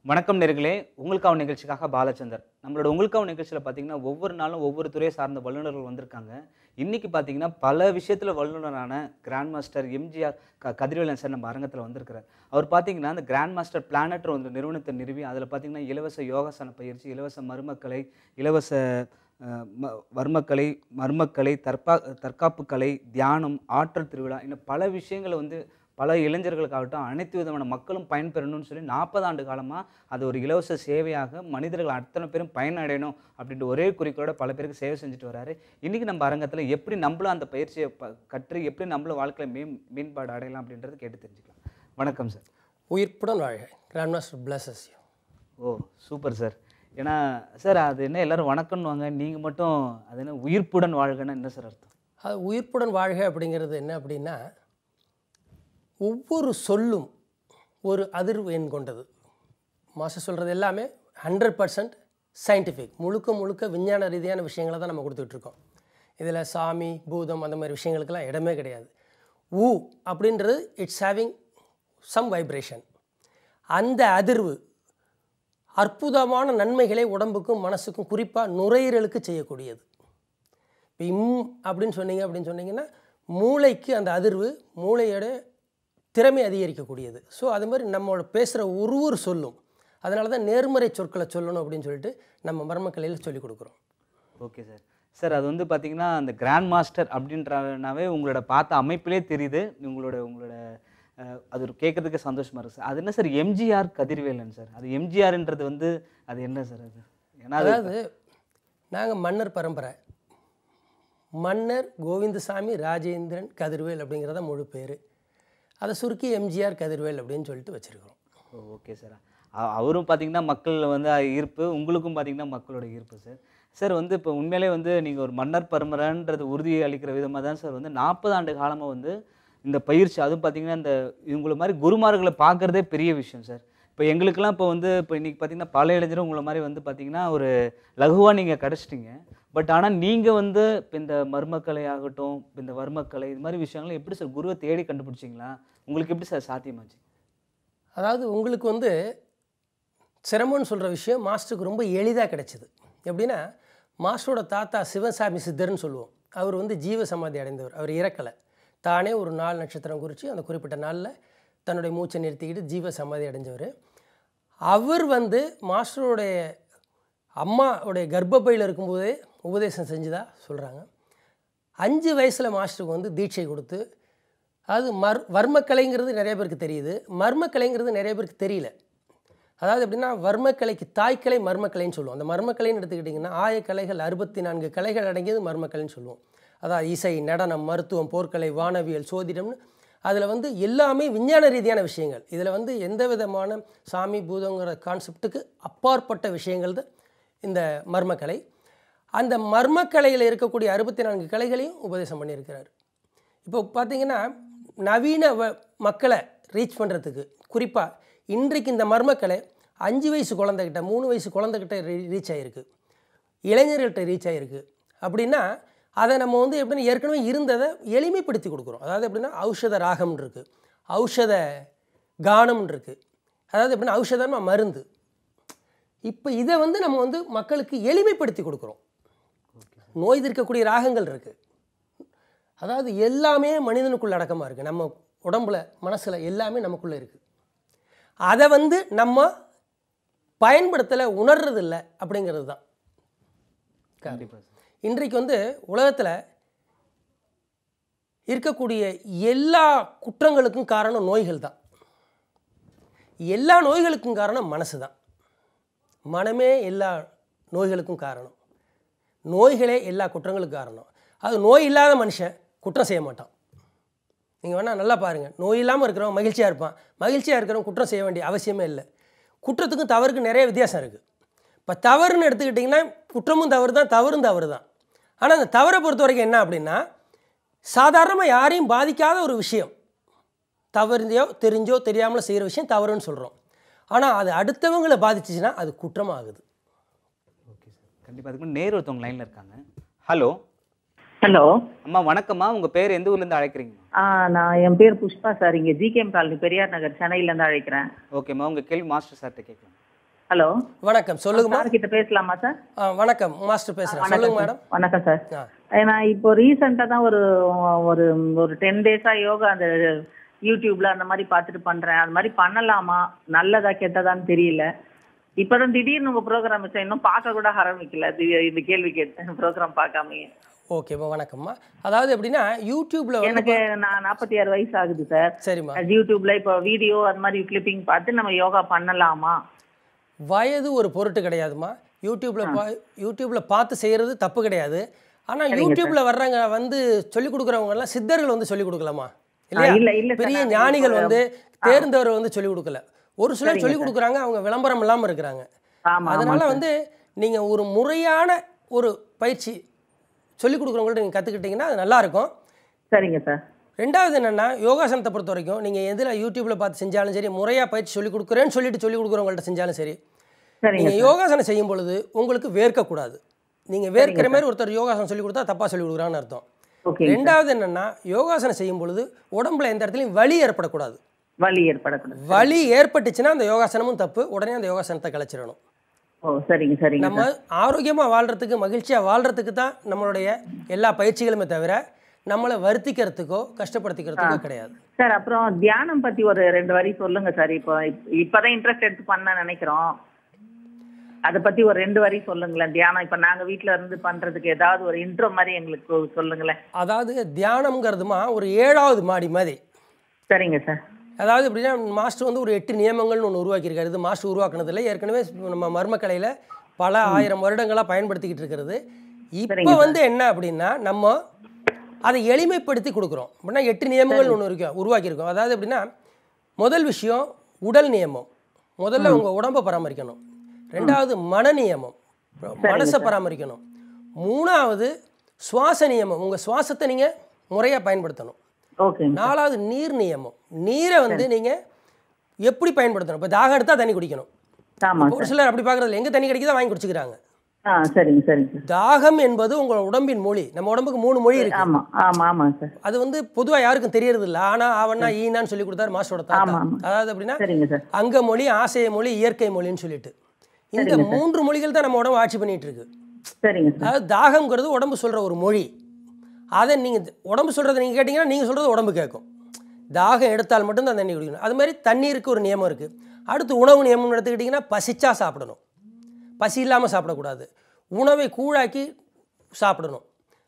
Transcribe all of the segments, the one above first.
வணக்கம் நேர்களே உங்களுக்காக நிகழ்ச்சிக்காக பாலச்சந்தர் நம்மளோட உங்களுக்காக நிகழ்ச்சியில் பார்த்தீங்கன்னா ஒவ்வொரு நாளும் ஒவ்வொரு துறையை சார்ந்த வல்லுநர்கள் வந்திருக்காங்க இன்னைக்கு பார்த்தீங்கன்னா பல விஷயத்தில் வல்லுநரான கிராண்ட் மாஸ்டர் எம்ஜிஆர் க கதிரவேலன் சார் நம்ம அரங்கத்தில் வந்திருக்கிறார் அவர் பார்த்தீங்கன்னா அந்த கிராண்ட் மாஸ்டர் பிளானட் ஒரு நிறுவனத்தை நிறுவி அதில் பார்த்தீங்கன்னா இலவச யோகாசன பயிற்சி இலவச மருமக்கலை இலவச அஹ், ம வர்மக்கலை மர்மக்கலை தற்பா தற்காப்பு கலை தியானம் ஆற்றல் திருவிழா இன்னும் பல விஷயங்களை வந்து பல இளைஞர்களுக்காகட்டும் அனைத்து விதமான மக்களும் பயன்பெறணும்னு சொல்லி நாற்பது ஆண்டு காலமாக அது ஒரு இலவச சேவையாக மனிதர்கள் அத்தனை பேரும் பயனடையணும் அப்படின்ற ஒரே குறிக்கோளோட பல பேருக்கு சேவை செஞ்சுட்டு வராரு இன்றைக்கி நம்ம அரங்கத்தில் எப்படி நம்மளும் அந்த பயிற்சியை ப கற்று எப்படி நம்மளும் வாழ்க்கையில் மேம் மேம்பாடு அடையலாம் அப்படின்றது கேட்டு தெரிஞ்சுக்கலாம் வணக்கம் சார் உயிர்ப்புடன் வாழ்க கிராண்ட் மாஸ்டர் பிளஸஸ் யூ ஓ சூப்பர் சார் ஏன்னா சார் அது என்ன எல்லாரும் வணக்கம்னுவாங்க நீங்கள் மட்டும் அது என்ன உயிர்ப்புடன் வாழ்கன்னா என்ன சார் அர்த்தம் அது உயிர்ப்புடன் வாழ்க அப்படிங்கிறது என்ன அப்படின்னா ஒவ்வொரு சொல்லும் ஒரு அதிர்வு எண் கொண்டது மாஸ்டர் சொல்கிறது எல்லாமே ஹண்ட்ரட் பர்சன்ட் சயின்டிஃபிக் முழுக்க முழுக்க விஞ்ஞான ரீதியான விஷயங்களை தான் நம்ம கொடுத்துட்ருக்கோம் இதில் சாமி பூதம் அந்த மாதிரி விஷயங்களுக்கெல்லாம் இடமே கிடையாது ஊ அப்படின்றது இட்ஸ் ஹேவிங் சம் வைப்ரேஷன் அந்த அதிர்வு அற்புதமான நன்மைகளை உடம்புக்கும் மனசுக்கும் குறிப்பாக நுரையீரலுக்கு செய்யக்கூடியது இப்போ இம் அப்படின்னு சொன்னீங்க அப்படின்னு சொன்னீங்கன்னா மூளைக்கு அந்த அதிர்வு மூளையோட திறமை அதிகரிக்கக்கூடியது ஸோ அது மாதிரி நம்மளோட பேசுகிற ஒரு ஒரு சொல்லும் அதனால தான் நேர்மறை சொற்களை சொல்லணும் அப்படின்னு சொல்லிட்டு நம்ம மர்மக்கலையில் சொல்லிக் கொடுக்குறோம் ஓகே சார் சார் அது வந்து பார்த்தீங்கன்னா அந்த கிராண்ட் மாஸ்டர் அப்படின்றனாவே உங்களோட பார்த்த அமைப்பிலே தெரியுது உங்களோட உங்களோட அஹ், அது ஒரு கேட்குறதுக்கு சந்தோஷமா இருக்கு சார் அது என்ன சார் எம்ஜிஆர் கதிர்வேலன் சார் அது எம்ஜிஆர்ன்றது வந்து அது என்ன சார் அது ஏன்னா அது அதாவது நாங்கள் மன்னர் பரம்பரை மன்னர் கோவிந்தசாமி ராஜேந்திரன் கதிர்வேல் அப்படிங்கிறத முழு பேர் அதை சுருக்கி எம்ஜிஆர் கதிர்வேல் அப்படின்னு சொல்லிட்டு வச்சுருக்கிறோம் ஓ ஓகே சார் அ- அவரும் பார்த்தீங்கன்னா மக்கள் வந்து ஈர்ப்பு உங்களுக்கும் பார்த்தீங்கன்னா மக்களோட ஈர்ப்பு சார் சார் வந்து இப்போ உண்மையிலே வந்து நீங்கள் ஒரு மன்னர் பரம்பரைன்றது உறுதி அளிக்கிற விதமாக தான் சார் வந்து நாற்பது ஆண்டு காலமாக வந்து இந்த பயிற்சி அதுவும் பார்த்தீங்கன்னா இந்த இவங்கள மாதிரி குருமார்களை பார்க்குறதே பெரிய விஷயம் சார் இப்போ எங்களுக்கெல்லாம் இப்போ வந்து இப்போ இன்றைக்கி பார்த்தீங்கன்னா பல இளைஞரும் உங்களை மாதிரி வந்து பார்த்தீங்கன்னா ஒரு லகுவாக நீங்கள் கிடச்சிட்டிங்க பட் ஆனால் நீங்கள் வந்து இப்போ இந்த மர்மக்கலை ஆகட்டும் இப்போ இந்த வர்மக்கலை இது மாதிரி விஷயங்களை எப்படி சார் குருவை தேடி கண்டுபிடிச்சிங்களா உங்களுக்கு எப்படி சார் சாத்தியமாச்சு அதாவது உங்களுக்கு வந்து சிரமம்னு சொல்கிற விஷயம் மாஸ்டருக்கு ரொம்ப எளிதாக கிடைச்சிது எப்படின்னா மாஸ்டரோட தாத்தா சிவசாமி சித்தர்னு சொல்லுவோம் அவர் வந்து ஜீவ சமாதி அடைந்தவர் அவர் இறக்கலை தானே ஒரு நாள் நட்சத்திரம் குறித்து அந்த குறிப்பிட்ட நாளில் தன்னுடைய மூச்சை நிறுத்திக்கிட்டு ஜீவ சமாதி அடைஞ்சவர் அவர் வந்து மாஸ்டருடைய அம்மாவுடைய கர்ப்பப்பையில் இருக்கும்போதே உபதேசம் செஞ்சதா சொல்கிறாங்க அஞ்சு வயசில் மாஸ்டருக்கு வந்து தீட்சை கொடுத்து அது மர் வர்மக்கலைங்கிறது நிறைய பேருக்கு தெரியுது மர்மக்கலைங்கிறது நிறைய பேருக்கு தெரியல அதாவது எப்படின்னா வர்மக்கலைக்கு தாய்க்கலை மர்மக்கலைன்னு சொல்லுவோம் அந்த மர்மக்கலைன்னு எடுத்துக்கிட்டிங்கன்னா ஆயக்கலைகள் அறுபத்தி நான்கு கலைகள் அடங்கியது மர்மக்கலைன்னு சொல்லுவோம் அதாவது இசை நடனம் மருத்துவம் போர்க்கலை வானவியல் சோதிடம்னு அதில் வந்து எல்லாமே விஞ்ஞான ரீதியான விஷயங்கள் இதில் வந்து எந்த விதமான சாமி பூதங்கிற கான்செப்ட்டுக்கு அப்பாற்பட்ட விஷயங்கள் தான் இந்த மர்மக்கலை அந்த மர்மக்கலையில் இருக்கக்கூடிய அறுபத்தி நான்கு கலைகளையும் உபதேசம் பண்ணியிருக்கிறார் இப்போ பார்த்தீங்கன்னா நவீன வ- மக்களை ரீச் பண்ணுறதுக்கு குறிப்பாக இன்றைக்கு இந்த மர்மக்கலை அஞ்சு வயசு குழந்தைகிட்ட மூணு வயசு குழந்தைகிட்ட ரீச் ஆகிருக்கு இளைஞர்கள்ட்ட ரீச் ஆகிருக்கு அப்படின்னா அதை நம்ம வந்து எப்படின்னா ஏற்கனவே இருந்ததை எளிமைப்படுத்தி கொடுக்குறோம் அதாவது எப்படின்னா ஔஷத ராகம்னு இருக்குது ஔஷத கானம்னு இருக்குது அதாவது எப்படின்னா ஔஷதம்னா மருந்து இப்போ இதை வந்து நம்ம வந்து மக்களுக்கு எளிமைப்படுத்தி கொடுக்குறோம் நோய் தீர்க்கக்கூடிய ராகங்கள் இருக்குது அதாவது எல்லாமே மனிதனுக்குள்ள அடக்கமாக இருக்குது நம்ம உடம்புல மனசில் எல்லாமே நமக்குள்ளே இருக்குது அதை வந்து நம்ம பயன்படுத்தலை உணர்றதில்ல அப்படிங்கிறது தான் கண்டிப்பாக சார் இன்றைக்கு வந்து உலகத்தில் இருக்கக்கூடிய எல்லா குற்றங்களுக்கும் காரணம் நோய்கள் தான் எல்லா நோய்களுக்கும் காரணம் மனசு தான் மனமே எல்லா நோய்களுக்கும் காரணம் நோய்களே எல்லா குற்றங்களுக்கும் காரணம் அது நோய் இல்லாத மனுஷன் குற்றம் செய்ய மாட்டான் நீங்கள் வேணால் நல்லா பாருங்கள் நோய் இல்லாமல் இருக்கிறவன் மகிழ்ச்சியாக இருப்பான் மகிழ்ச்சியாக இருக்கிறவன் குற்றம் செய்ய வேண்டிய அவசியமே இல்லை குற்றத்துக்கும் தவறுக்கும் நிறைய வித்தியாசம் இருக்குது இப்போ தவறுன்னு எடுத்துக்கிட்டிங்கன்னா குற்றமும் தவறு தான் தவறும் தவறு தான் ஆனால் அந்த தவறை பொறுத்த வரைக்கும் என்ன அப்படின்னா சாதாரணமாக யாரையும் பாதிக்காத ஒரு விஷயம் தவறுதையோ தெரிஞ்சோ தெரியாமலோ செய்கிற விஷயம் தவறுன்னு சொல்கிறோம் ஆனால் அது அடுத்தவங்களை பாதிச்சுச்சுன்னா அது குற்றமாகுது ஓகே சார் கண்டிப்பாக அதுக்கு முன்னாடி நேர் ஒருத்தவங்க லைனில் இருக்காங்க ஹலோ ஹலோ அம்மா வணக்கம்மா உங்கள் பேர் எந்த ஊர்லேருந்து அழைக்கிறீங்கம்மா ஆ நான் என் பேர் புஷ்பா சார் இங்கே ஜிகேஎம் காலனி பெரியார் நகர் சென்னையிலேருந்து அழைக்கிறேன் ஓகேம்மா உங்கள் கேள்வி மாஸ்டர் சார்கிட்ட கேட்கலாம் ஹலோ வணக்கம் சொல்லுங்கம்மா சார் கிட்ட பேசலாமா சார் ஆ, வணக்கம் மாஸ்டர் பேசுகிறேன் சொல்லுங்க மேடம் வணக்கம் சார் ஆ ஏன்னா இப்போ ரீசெண்டாக தான் ஒரு ஒரு ஒரு டென் டேஸா யோகா அந்த யூடியூப்ல அந்த மாதிரி பார்த்துட்டு பண்றேன் அது மாதிரி பண்ணலாமா நல்லதா கெட்டதான்னு தெரியல இப்பதான் திடீர்னு உங்க ப்ரோக்ராம் வச்சா இன்னும் பார்க்க கூட ஆரம்பிக்கல தி- இந்த கேள்வி கேட்டேன் ப்ரோக்ராம் பார்க்காம ஓகேம்மா வணக்கம்மா அதாவது எப்படின்னா யூடியூப்ல வந்து எனக்கு நான் நாற்பத்தி ஆறு வயசு ஆகுது சார் சரிம்மா அது யூடியூப்ல இப்போ வீடியோ அது மாதிரி கிளிப்பிங் பார்த்து நம்ம யோகா பண்ணலாமா வயது ஒரு பொருட்டு கிடையாதும்மா யூடியூப்ல பா யூடியூப்ல பார்த்து செய்யறது தப்பு கிடையாது ஆனா யூடியூப்ல வர்றவங்க வந்து சொல்லி கொடுக்குறவங்க எல்லாம் சித்தர்கள் வந்து சொல்லி கொடுக்கலாமா இல்லையா இல்ல, இல்ல சார், பெரிய நான் ஞானிகள் இப்போ- வந்து தேர்ந்தவர் வந்து சொல்லி கொடுக்கல ஒரு சிலர் சொல்லி கொடுக்குறாங்க அவங்க விளம்பரம் இல்லாம இருக்கிறாங்க ஆமா அதனால வந்து நீங்க ஒரு முறையான ஒரு பயிற்சி சொல்லி கொடுக்குறவங்கள்ட்ட நீங்க கத்துக்கிட்டீங்கன்னா அது நல்லா இருக்கும் சரிங்க சார் ரெண்டாவது என்னன்னா யோகாசனத்தை பொறுத்த வரைக்கும் நீங்க எதுல யூடியூப்ல பார்த்து செஞ்சாலும் சரி முறையா பயிற்சி சொல்லி கொடுக்குறேன்னு சொல்லிட்டு சொல்லி கொடுக்குறவங்கள்ட்ட செஞ்சாலும் சரி சரிங்க நீங்க யோகாசனம் செய்யும் பொழுது உங்களுக்கு வேர்க்கக்கூடாது நீங்க வேர்க்கிற மாதிரி ஒருத்தர் யோகாசனம் சொல்லி கொடுத்தா தப்பா சொல்லி கொடுக்குறான்னு அர்த்தம் ஓகே ரெண்டாவது என்னன்னா யோகாசனம் செய்யும் பொழுது உடம்புல எந்த இடத்துலையும் வலி ஏற்படக்கூடாது வலி ஏற்படக்கூடாது வலி ஏற்பட்டுச்சுன்னா அந்த யோகாசனமும் தப்பு உடனே அந்த யோகாசனத்தை கலைச்சிடணும் ஓ சரிங்க சரிங்க நம்ம ஆரோக்கியமா வாழ்றதுக்கு மகிழ்ச்சியா வாழ்றதுக்கு தான் நம்மளுடைய எல்லா பயிற்சிகளுமே தவிர நம்மளை வருத்திக்கிறதுக்கோ கஷ்டப்படுத்திக்கிறதுக்கோ கிடையாது சார் அப்புறம் தியானம் பத்தி ஒரு ரெண்டு வரி சொல்லுங்க சார் இப்போ இப்- இப்பதான் இன்ட்ரெஸ்ட் எடுத்து பண்ண நினைக்கிறோம் அதை பத்தி ஒரு ரெண்டு வரி சொல்லுங்களேன் தியானம் இப்ப நாங்க வீட்ல இருந்து பண்றதுக்கு ஏதாவது ஒரு இன்ட்ரோ மாதிரி எங்களுக்கு சொல்லுங்களேன் அதாவது தியானம்ங்கிறதுமா ஒரு ஏழாவது மாடி மாதிரி சரிங்க சார் அதாவது எப்படின்னா மாஸ்டர் வந்து ஒரு எட்டு நியமங்கள்னு ஒன்று உருவாக்கியிருக்காரு இது மாஸ்டர் உருவாக்குனதில்ல ஏற்கனவே நம்ம மர்மக்கலையில் பல ஆயிரம் வருடங்களாக பயன்படுத்திக்கிட்டு இருக்கிறது இப்போ வந்து என்ன அப்படின்னா நம்ம அதை எளிமைப்படுத்தி கொடுக்குறோம் அப்படின்னா எட்டு நியமங்கள் ஒன்று இருக்கு உருவாக்கியிருக்கோம் அதாவது எப்படின்னா முதல் விஷயம் உடல் நியமம் முதல்ல உங்கள் உடம்பை பராமரிக்கணும் ரெண்டாவது மன நியமம் மனசை பராமரிக்கணும் மூணாவது சுவாச நியமம் உங்கள் சுவாசத்தை நீங்கள் முறையாக பயன்படுத்தணும் ஓகேங்க நாலாவது நீர் நியமம் நீரை வந்து நீங்கள் எப்படி பயன்படுத்தணும் இப்போ தாகம் எடுத்தால் தண்ணி குடிக்கணும் ஆமா ஒரு சிலர் அப்படி பார்க்குறதுல எங்கே தண்ணி கிடைக்குதோ வாங்கி குடிச்சுக்கிறாங்க ஆ சரிங்க சரிங்க சார் தாகம் என்பது உங்கள் உடம்பின் மொழி நம்ம உடம்புக்கு மூணு மொழி இருக்கு ஆமா ஆமா ஆமாங்க சார் அது வந்து பொதுவாக யாருக்கும் தெரியறது இல்லை ஆனா ஆவன்னா ஈனான்னு சொல்லி கொடுத்தாரு மாஸ்டரோட தாத்தா ஆமா, ஆமா. அதாவது அப்படின்னா சரிங்க சார் அங்க மொழி ஆசைய மொழி இயற்கை மொழின்னு சொல்லிட்டு இந்த மூன்று மொழிகள் தான் நம்ம உடம்பு ஆட்சி பண்ணிட்டு இருக்கு சரிங்க சார் அதாவது தாகம்ங்கிறது உடம்பு சொல்ற ஒரு மொழி அதை நீங்க உடம்பு சொல்றதை நீங்க கேட்டீங்கன்னா நீங்க சொல்றது உடம்பு கேட்கும் தாகம் எடுத்தால் மட்டும்தான் தண்ணி குடிக்கணும் அது மாதிரி தண்ணீருக்கு ஒரு நியமம் இருக்கு அடுத்து உணவு நியமம் எடுத்துக்கிட்டிங்கன்னா பசிச்சா சாப்பிடணும் பசி இல்லாமல் சாப்பிடக்கூடாது உணவை கூழாக்கி சாப்பிடணும்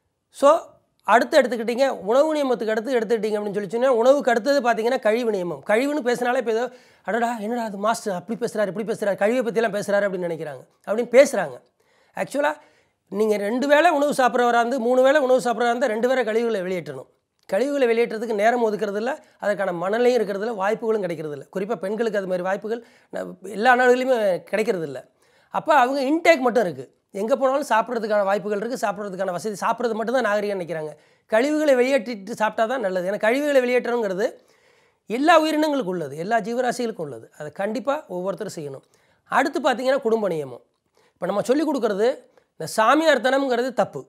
ஸோ அடுத்து எடுத்துக்கிட்டீங்க உணவு நியமத்துக்கு அடுத்து எடுத்துக்கிட்டீங்க அப்படின்னு சொல்லி சொன்னா உணவுக்கு அடுத்தது பார்த்தீங்கன்னா கழிவு நியமம் கழிவுன்னு பேசினாலே இப்போ ஏதோ அடடா என்னடா அது மாஸ்டர் அப்படி பேசுகிறாரு இப்படி பேசுகிறாரு கழிவை பற்றிலாம் பேசுகிறாரு அப்படின்னு நினைக்கிறாங்க அப்படின்னு பேசுகிறாங்க ஆக்சுவலாக நீங்கள் ரெண்டு வேளை உணவு சாப்பிட்றவராக இருந்து மூணு வேளை உணவு சாப்பிட்றவராக இருந்தால் ரெண்டு வேளை கழிவுகளை வெளியேற்றணும் கழிவுகளை வெளியேற்றதுக்கு நேரம் ஒதுக்கிறது இல்ல அதற்கான மனநிலையும் இருக்கிறது இல்ல வாய்ப்புகளும் கிடைக்கிறது இல்லை குறிப்பாக பெண்களுக்கு அது மாதிரி வாய்ப்புகள் ந- எல்லா நாடுகளிலுமே கிடைக்கிறது இல்லை அப்போ அவங்க இன்டேக் மட்டும் இருக்குது எங்கே போனாலும் சாப்பிட்றதுக்கான வாய்ப்புகள் இருக்குது சாப்பிட்றதுக்கான வசதி சாப்பிட்றது மட்டும் தான் நாகரிகம் நினைக்கிறாங்க கழிவுகளை வெளியேற்றிட்டு சாப்பிட்டா தான் நல்லது ஏன்னா கழிவுகளை வெளியேற்றணுங்கிறது எல்லா உயிரினங்களுக்கும் உள்ளது எல்லா ஜீவராசிகளுக்கும் உள்ளது அதை கண்டிப்பாக ஒவ்வொருத்தரும் செய்யணும் அடுத்து பார்த்தீங்கன்னா குடும்ப நியமம் இப்போ நம்ம சொல்லிக் கொடுக்கறது இந்த சாமியார்த்தனம்ங்கிறது தப்பு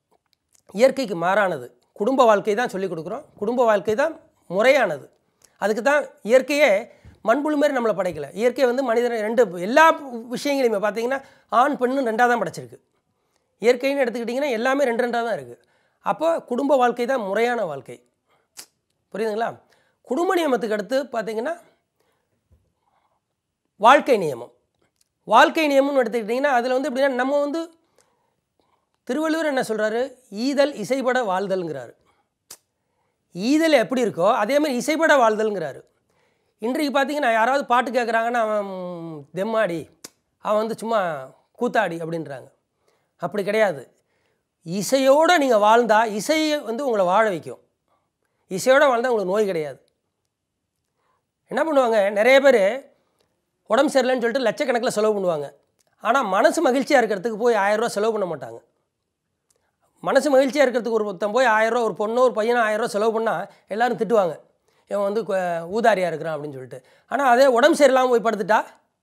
இயற்கைக்கு மாறானது குடும்ப வாழ்க்கை தான் சொல்லிக் கொடுக்குறோம் குடும்ப வாழ்க்கை தான் முறையானது அதுக்கு தான் இயற்கையே மண்புழு மாதிரி நம்மளை படைக்கல இயற்கை வந்து மனிதனை ரெண்டு எல்லா விஷயங்களையுமே பார்த்தீங்கன்னா ஆண் பெண்ணு ரெண்டாக தான் படைச்சிருக்கு இயற்கைன்னு எடுத்துக்கிட்டிங்கன்னா எல்லாமே ரெண்டு ரெண்டாக தான் இருக்குது அப்போ குடும்ப வாழ்க்கை தான் முறையான வாழ்க்கை புரியுதுங்களா குடும்ப நியமத்துக்கு அடுத்து பார்த்தீங்கன்னா வாழ்க்கை நியமம் வாழ்க்கை நியமம்னு எடுத்துக்கிட்டிங்கன்னா அதில் வந்து எப்படின்னா நம்ம வந்து திருவள்ளுவர் என்ன சொல்றாரு ஈதல் இசைப்பட வாழ்தல்ங்கிறாரு ஈதல் எப்படி இருக்கோ அதே மாதிரி இசைப்பட வாழ்தல்ங்கிறாரு இன்றைக்கு பார்த்தீங்கன்னா யாராவது பாட்டு கேட்குறாங்கன்னா அவன் தெம்மாடி அவன் வந்து சும்மா கூத்தாடி அப்படின்றாங்க அப்படி கிடையாது இசையோடு நீங்கள் வாழ்ந்தா இசையை வந்து உங்களை வாழ வைக்கும் இசையோடு வாழ்ந்தால் உங்களுக்கு நோய் கிடையாது என்ன பண்ணுவாங்க நிறைய பேர் உடம்பு சரியில்லைன்னு சொல்லிட்டு லட்சக்கணக்கில் செலவு பண்ணுவாங்க ஆனால் மனசு மகிழ்ச்சியாக இருக்கிறதுக்கு போய் ஆயிரம் ரூபாய் செலவு பண்ண மாட்டாங்க மனசு மகிழ்ச்சியாக இருக்கிறதுக்கு ஒரு ஒருத்தன் போய் ஆயிரம் ரூபா ஒரு பொண்ணோ ஒரு பையனோ ஆயிரம் ரூபா செலவு பண்ணால் எல்லாரும் திட்டுவாங்க இவன் வந்து கொ- ஊதாரியாக இருக்கிறான் அப்படின்னு சொல்லிட்டு ஆனால் அதே உடம்பு சரியில்லாமல் போய் படுத்துட்டா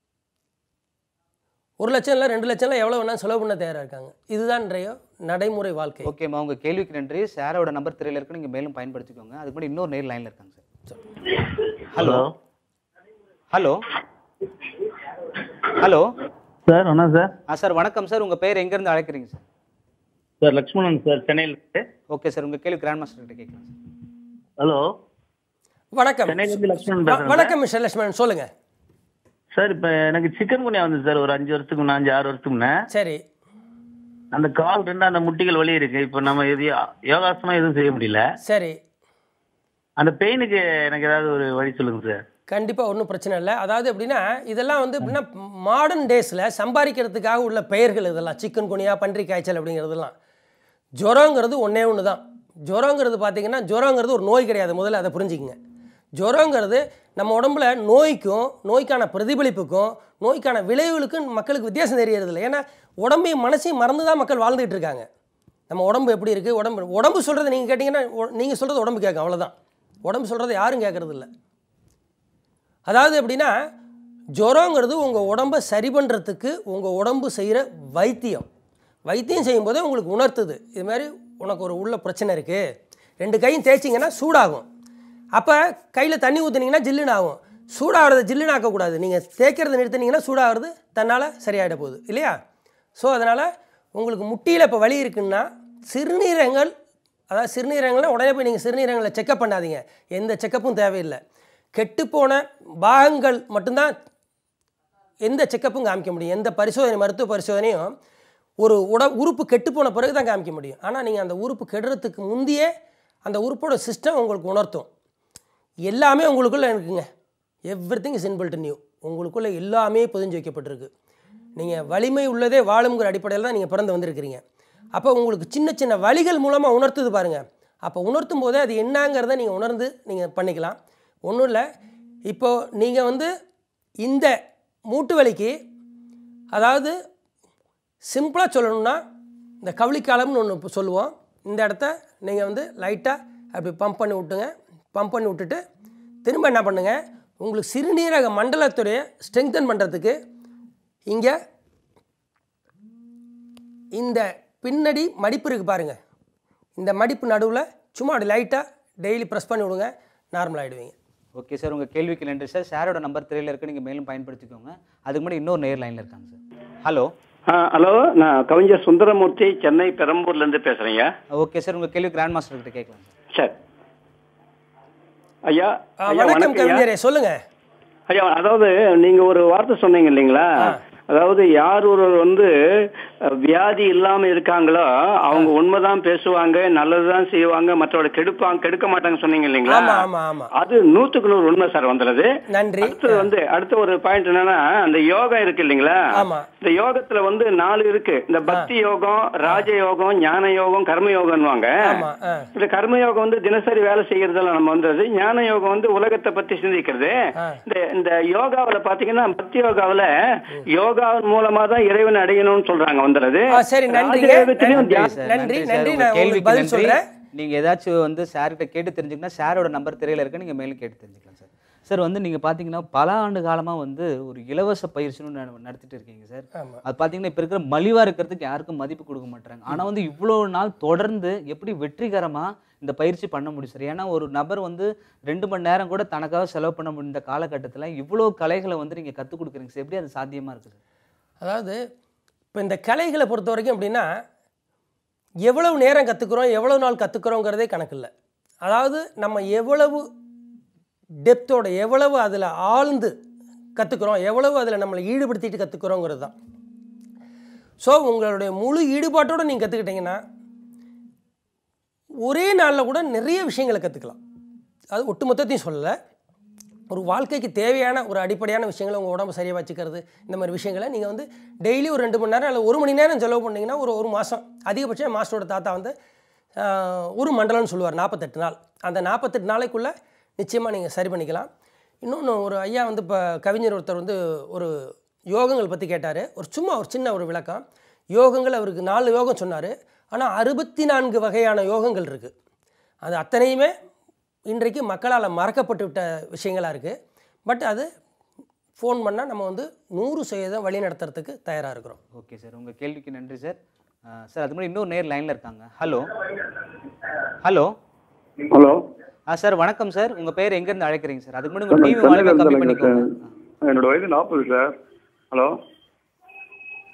ஒரு லட்சம் இல்லை ரெண்டு லட்சம் இல்லை எவ்வளோ வேணாலும் செலவு பண்ண தயாராக இருக்காங்க இதுதான் இன்றைய நடைமுறை வாழ்க்கை ஓகேம்மா உங்க கேள்விக்கு நன்றி சாரோட நம்பர் திரையில இருக்கு நீங்க மேலும் பயன்படுத்திக்கோங்க அதுக்கு முன்னாடி இன்னொரு நேர் லைன்ல இருக்காங்க sir hello hello hello sir வணக்கம் சார் ஆ சார் வணக்கம் சார் உங்கள் பேர் எங்கேருந்து அழைக்கிறீங்க சார் சார் லக்ஷ்மணன் சார் சென்னையில் இருக்கு ஓகே சார் உங்கள் கேள்வி கிராண்ட் மாஸ்டர் கிட்ட கேட்கலாம் சார் ஹலோ வணக்கம் சென்னையிலேருந்து லக்ஷ்மணன் வ- பேசுறேன் வணக்கம் மிஸ்டர் லட்சுமணன் சொல்லுங்க சார் இப்போ எனக்கு சிக்கன் குனியா வந்து சார் ஒரு அஞ்சு வருஷத்துக்கு முன்னே அஞ்சு ஆறு வருஷத்துக்கு முன்னே சரி அந்த கால் ரெண்டு அந்த முட்டிகள் வலி இருக்கு இப்போ நம்ம எது யோகாசனம் எதுவும் செய்ய முடியல சரி அந்த பெயினுக்கு எனக்கு ஏதாவது ஒரு வழி சொல்லுங்க சார் கண்டிப்பாக ஒன்றும் பிரச்சனை இல்லை அதாவது எப்படின்னா இதெல்லாம் வந்து எப்படின்னா மாடர்ன் டேஸில் சம்பாதிக்கிறதுக்காக உள்ள பெயர்கள் இதெல்லாம் சிக்கன் குனியா பன்றி காய்ச்சல் அப்படிங்கிறதெல்லாம் ஜுரங்கிறது ஒன்றே ஒன்று தான் ஜுரங்கிறது பார்த்தீங்கன்னா ஜுரங்கிறது ஒரு நோய் கிடையாது முதல்ல அதை புரிஞ்சுக்கங்க ஜுரங்கிறது நம்ம உடம்புல நோய்க்கும் நோய்க்கான பிரதிபலிப்புக்கும் நோய்க்கான விளைவுகளுக்கும் மக்களுக்கு வித்தியாசம் தெரியறதில்ல ஏன்னா உடம்பையும் மனசையும் மறந்து தான் மக்கள் வாழ்ந்துகிட்டு இருக்காங்க நம்ம உடம்பு எப்படி இருக்குது உடம்பு உடம்பு சொல்கிறத நீங்கள் கேட்டிங்கன்னா நீங்கள் சொல்கிறது உடம்பு கேட்கும் அவ்வளோதான் உடம்பு சொல்கிறத யாரும் கேட்கறது இல்லை அதாவது எப்படின்னா ஜுரங்கிறது உங்கள் உடம்பை சரி பண்ணுறதுக்கு உங்கள் உடம்பு செய்கிற வைத்தியம் வைத்தியம் செய்யும்போதே உங்களுக்கு உணர்த்துது இது மாதிரி உனக்கு ஒரு உள்ள பிரச்சனை இருக்குது ரெண்டு கையும் தேய்ச்சிங்கன்னா சூடாகும் அப்போ கையில் தண்ணி ஊற்றுனீங்கன்னா ஜில்லுன்னு ஆகும் சூடாகிறத ஜில்லுன்னு ஆக்கக்கூடாது நீங்கள் தேய்க்கிறத நிறுத்துனீங்கன்னா சூடாகிறது தன்னால் சரியாயிட போகுது இல்லையா ஸோ அதனால் உங்களுக்கு முட்டியில் இப்போ வலி இருக்குன்னா சிறுநீரகங்கள் அதாவது சிறுநீரகங்கள்னா உடனே போய் நீங்கள் சிறுநீரகங்களை செக்கப் பண்ணாதீங்க எந்த செக்கப்பும் தேவையில்லை கெட்டுப்போன பாகங்கள் மட்டும்தான் எந்த செக்கப்பும் காமிக்க முடியும் எந்த பரிசோதனை மருத்துவ பரிசோதனையும் ஒரு உட உறுப்பு கெட்டுப்போன பிறகு தான் காமிக்க முடியும் ஆனால் நீங்கள் அந்த உறுப்பு கெடுறதுக்கு முந்தையே அந்த உறுப்போட சிஸ்டம் உங்களுக்கு உணர்த்தும் எல்லாமே உங்களுக்குள்ளே இருக்குங்க everything is inbuilt new உங்களுக்குள்ளே எல்லாமே பொதிஞ்சு வைக்கப்பட்டிருக்கு நீங்கள் வலிமை உள்ளதே வாழுங்கிற அடிப்படையில் தான் நீங்கள் பிறந்து வந்திருக்கிறீங்க அப்போ உங்களுக்கு சின்ன சின்ன வலிகள் மூலமாக உணர்த்துது பாருங்கள் அப்போ உணர்த்தும் போதே அது என்னங்கிறத நீங்கள் உணர்ந்து நீங்கள் பண்ணிக்கலாம் ஒன்றும் இல்லை இப்போது நீங்கள் வந்து இந்த மூட்டு வலிக்கு அதாவது சிம்பிளாக சொல்லணும்னா இந்த கவளிக்காலம்னு ஒன்று சொல்லுவோம் இந்த இடத்த நீங்கள் வந்து லைட்டாக அப்படி பம்ப் பண்ணி விட்டுங்க பம்ப் பண்ணி விட்டுட்டு திரும்ப என்ன பண்ணுங்க உங்களுக்கு சிறுநீரக மண்டலத்துடைய ஸ்ட்ரெங்தன் பண்ணுறதுக்கு இங்கே இந்த பின்னாடி மடிப்பு இருக்குது பாருங்கள் இந்த மடிப்பு நடுவில் சும்மா அப்படி லைட்டாக டெய்லி ப்ரெஸ் பண்ணி விடுங்க நார்மல் ஆகிடுவீங்க ஓகே சார் உங்கள் கேள்விக்கு நன்றி சார் சாரோட நம்பர் திரையில் இருக்கு நீங்கள் மேலும் பயன்படுத்திக்கோங்க அதுக்கு முன்னாடி இன்னொரு நேர் லைனில் இருக்காங்க சார் ஹலோ ஆ, ஹலோ நான் கவிஞர் சுந்தரமூர்த்தி சென்னை பெரம்பூர்ல இருந்து பேசுறேங்க ஓகே சார் உங்கள் கேள்வி கிராண்ட் மாஸ்டர் கிட்ட கேட்கலாம் சார் சார் ஐயா ஆ, ஐயா வணக்கம் வணக்கம் ஐயா. கவிஞரே சொல்லுங்கள் ஐயா அதாவது நீங்க ஒரு வார்த்தை சொன்னீங்க இல்லைங்களா அதாவது யார் ஒருவர் வந்து அஹ், வியாதி இல்லாம இருக்காங்களோ அவங்க உண்மைதான் பேசுவாங்க நல்லதுதான் செய்வாங்க மற்றவரை கெடுப்பாங்க கெடுக்க மாட்டாங்க சொன்னீங்க இல்லைங்களா ஆமாம் ஆமாம் ஆமாம் அது நூத்துக்கு நூறு உண்மை சார் வந்துடுது நன்றி அடுத்தது வந்து அடுத்த ஒரு பாயிண்ட் என்னன்னா அந்த யோகா இருக்கு இல்லைங்களா ஆமாம் இந்த யோகத்துல வந்து நாலு இருக்கு இந்த பக்தி யோகம் ராஜ யோகம் ஞான யோகம் கர்ம யோகம்வாங்க ஆமாம் ஆ இந்த கர்ம யோகம் வந்து தினசரி வேலை செய்யறதுல நம்ம வந்தது ஞான யோகம் வந்து உலகத்தை பத்தி சிந்திக்கிறது ஆ. இந்த இந்த யோகாவுல பாத்தீங்கன்னா பக்தி யோகாவுல யோகா மூலமா தான் இறைவனை அடையணும்னு சொல்றாங்க வந்துடுது ஆ சரி நன்றிங்க ராஜயோகத்திலையும் நன்றி தியானம் சார் நன்றி சார் நன்றி உங்க நான் உங்களுக்கு கேள்விக்கு பதில் நன்றி சொல்கிறேன் நீங்க ஏதாச்சும் வந்து சார்கிட்ட கேட்டு தெரிஞ்சுக்கணும் சாரோட நம்பர் திரையில இருக்கு நீங்க மேலும் கேட்டு தெரிஞ்சுக்கலாம் சார் சார் வந்து நீங்க பாத்தீங்கன்னா பல ஆண்டு காலமா வந்து ஒரு இலவச பயிற்சின்னு நட- நடத்திட்டு இருக்கீங்க சார் ஆமாம் அது பாத்தீங்கன்னா இப்ப இருக்கிற மலிவா இருக்கிறதுக்கு யாருக்கும் மதிப்பு கொடுக்க மாட்டாங்க ஆனா வந்து இவ்வளவு நாள் தொடர்ந்து எப்படி வெற்றிகரமா இந்த பயிற்சி பண்ண முடியும் சார் ஏன்னா ஒரு நபர் வந்து ரெண்டு மணி நேரம் கூட தனக்காக செலவு பண்ண முடிந்த காலகட்டத்துல இவ்வளவு கலைகளை வந்து நீங்க கத்துக் கொடுக்குறீங்க சார் எப்படி அது சாத்தியமா இருக்குது அதாவது இப்போ இந்த கலைகளை பொறுத்த வரைக்கும் அப்படின்னா எவ்வளவு நேரம் கற்றுக்குறோம் எவ்வளவு நாள் கற்றுக்குறோங்கிறதே கணக்கு இல்லை அதாவது நம்ம எவ்வளவு டெப்த்தோட எவ்வளவு அதில் ஆழ்ந்து கற்றுக்குறோம் எவ்வளவு அதில் நம்மளை ஈடுபடுத்திட்டு கற்றுக்குறோங்கிறது தான் ஸோ உங்களுடைய முழு ஈடுபாட்டோடு நீங்கள் கற்றுக்கிட்டீங்கன்னா ஒரே நாளில் கூட நிறைய விஷயங்களை கற்றுக்கலாம் அது ஒட்டுமொத்தத்தையும் சொல்லலை ஒரு வாழ்க்கைக்கு தேவையான ஒரு அடிப்படையான விஷயங்களை உங்கள் உடம்பு சரியாக வச்சுக்கிறது இந்த மாதிரி விஷயங்களை நீங்கள் வந்து டெய்லி ஒரு ரெண்டு மணி நேரம் இல்லை ஒரு மணி நேரம் செலவு பண்ணிங்கன்னா ஒரு ஒரு மாதம் அதிகபட்சம் மாஸ்டரோட தாத்தா வந்து ஆஹ், ஒரு மண்டலம்னு சொல்லுவார் நாற்பத்தெட்டு நாள் அந்த நாற்பத்தெட்டு நாளைக்குள்ளே நிச்சயமாக நீங்கள் சரி பண்ணிக்கலாம் இன்னொன்று ஒரு ஐயா வந்து இப்போ கவிஞர் ஒருத்தர் வந்து ஒரு யோகங்கள் பற்றி கேட்டார் ஒரு சும்மா ஒரு சின்ன ஒரு விளக்கம் யோகங்கள் அவருக்கு நாலு யோகம் சொன்னார் ஆனால் அறுபத்தி நான்கு வகையான யோகங்கள் இருக்குது அது அத்தனையுமே இன்றைக்கு மக்களால் மறக்கப்பட்டு விட்ட விஷயங்களாக இருக்குது பட் அது ஃபோன் பண்ணால் நம்ம வந்து நூறு சதவீதம் வழி நடத்துறதுக்கு தயாராக இருக்கிறோம் ஓகே சார் உங்க கேள்விக்கு நன்றி சார் அஹ் சார் அது மாதிரி இன்னொரு நேர் லைன்ல இருக்காங்க ஹலோ ஹலோ ஹலோ ஆ சார் வணக்கம் சார் உங்க பேர் எங்க இருந்து அழைக்கிறீங்க சார் அதுக்கு முன்னாடி உங்க டிவி வால்யூமை கம்மி பண்ணிக்கோங்க என்னோட வயது நாற்பது சார் ஹலோ